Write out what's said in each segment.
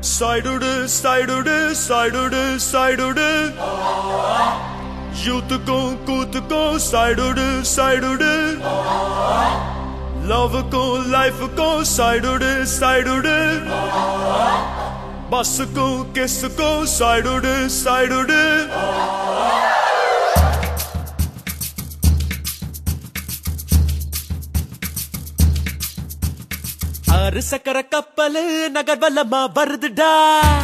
சைடுடு சைடுடு சைடுடு சைடுடு யூத்துக்கும் கூத்துக்கும் சைடுடு சைடுடு லவ்வுக்கும் லைஃபுக்கும் சைடுடு சைடுடு பஸ்ஸுக்கும் கிஸ்ஸுக்கும் சைடுடு சைடுடு ஆறு சக்கர கப்பலு நகர்வலமா வருதுடா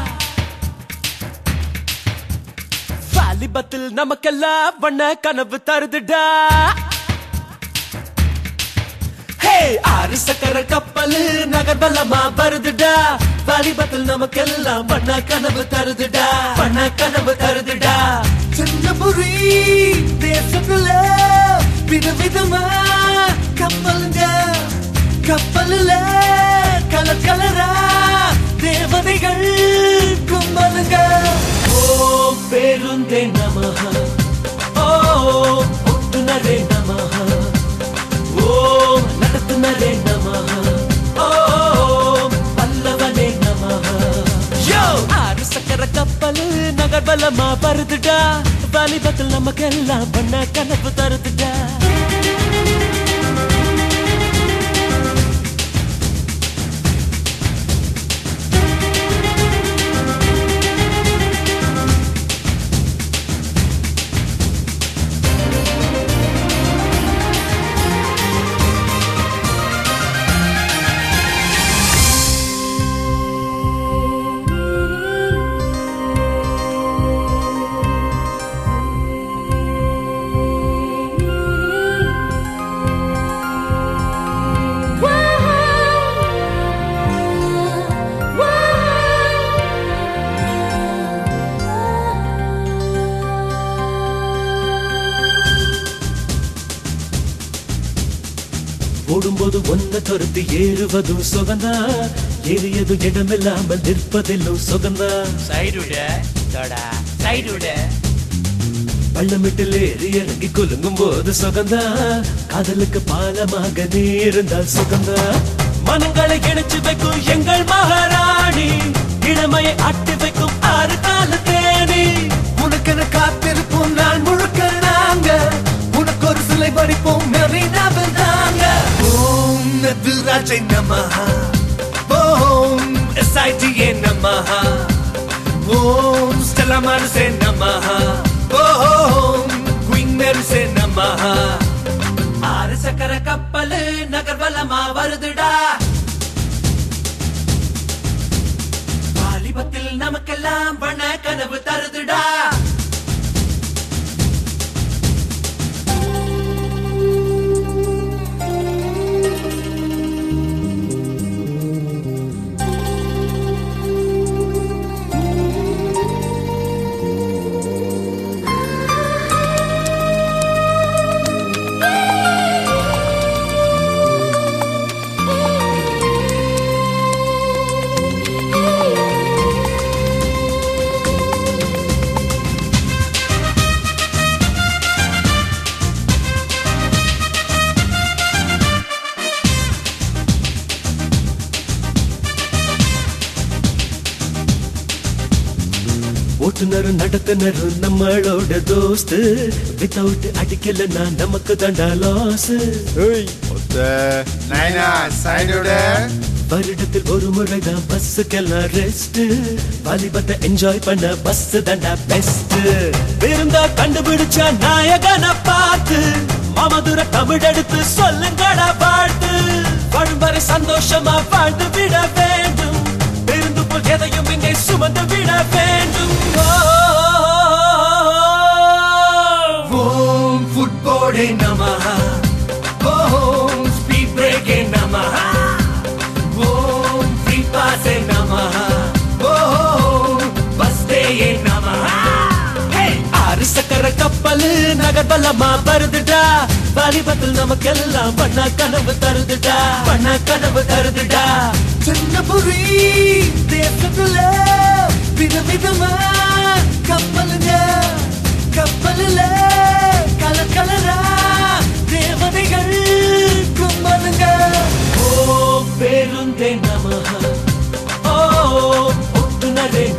வாலிபத்தில் நமக்கெல்லாம் வண்ண கனவு தருதுடா ஹே ஆறு சக்கர கப்பலு நகர்வலமா வருதுடா வாலிபத்தில் நமக்கெல்லாம் வண்ண கனவு தருதுடா வண்ண கனவு தருதுடா சின்னபுரி தேசத்துல விதவிதமா கப்பலுங்க கப்பலுல கலர் கலரா தேவதைகள் கும்பலுங்க ஓம் பேருந்தே நமஹ ஓம் ஒட்டுநரே நமஹ ஓம் நடத்துனரே நமஹ ஓம் பல்லவனே நமஹ யோ ஆறு சக்கர கப்பல் நகர்வலமா வருதுடா வாலிபத்தில் நமக்கெல்லாம் பண்ண கனவு தருதுடா ஓடும்போது ஒன்ன துரத்தி ஏறுவதும் சுகந்தா ஏறியது இடமில்லாமல் நிற்பதிலும் சுகந்தா சைடுட தொடா சைடுட பள்ளமிட்டில் ஏறி இறங்கி குலுங்கும் போது சுகந்தா காதலுக்கு பாலமாக நீ இருந்தால் சுகந்தா மனங்களை இணைச்சு வைக்கும் எங்கள் மகாராணி இளமையை அட்டி வைக்கும் ஆறு கால தேனி உனக்கென காத்திருப்போம் நாள் முழுக்க நாங்க உனக்கு ஒரு சிலை வடிப்போம் மெரினாவில் தாங்க ஓம் நதிராஜை நமஹா ஓம் எஸ்ஐடிஏ நமஹா ஓம் ஸ்டெல்லா மாரிசே நமஹா ஓம் குயின் மேரிசே நமஹா ஆறு சக்கர கப்பல் நகர்வலமா வருதுடா வாலிபத்தில் நமக்கெல்லாம் வண்ண கனவு தருதுடா ஓட்டுநரும் நடத்துனரும் நம்மளோட தோஸ்து வித்தவுட் அடிக்கலன்னா நமக்கு தண்டா லாஸ் ஒத்த நைனா சைடுட வருடத்தில் ஒரு முறைதான் பஸ்ஸுக்கெல்லாம் ரெஸ்ட் வாலிபத்தை என்ஜாய் பண்ண பஸ் தண்டா பெஸ்ட் இருந்தா கண்டுபிடிச்சா நாயகனை பார்த்து மாமதுர தமிழ் எடுத்து சொல்லுங்கடா பாட்டு வாழும் வரை சந்தோஷமா வாழ்ந்து விட வேண்டும் பெருந்து போல் எதையும் இங்கே சுமந்து விட வேண்டும் ஓ ஓம் ஃபுட்போர்டே நமஹா ஓம் ஸ்பீட் பிரேக்கே நமஹா ஓம் ஃப்ரீ பாஸே நமஹா ஓம் பஸ் டேயே நமஹா ஆறு சக்கர கப்பல் நகர்வலமா வருதுடா வாலிபத்தில் நமக்கெல்லாம் பண்ண கனவு தருதுடா பண்ண கனவு தருதுடா சின்னபுரி தேசத்துல விதவிதமா கப்பலுங்க கப்பலுல கலர் கலரா தேவதைகள் கும்பலுங்க ஓ பேருந்தே நமஹ ஓ யாரு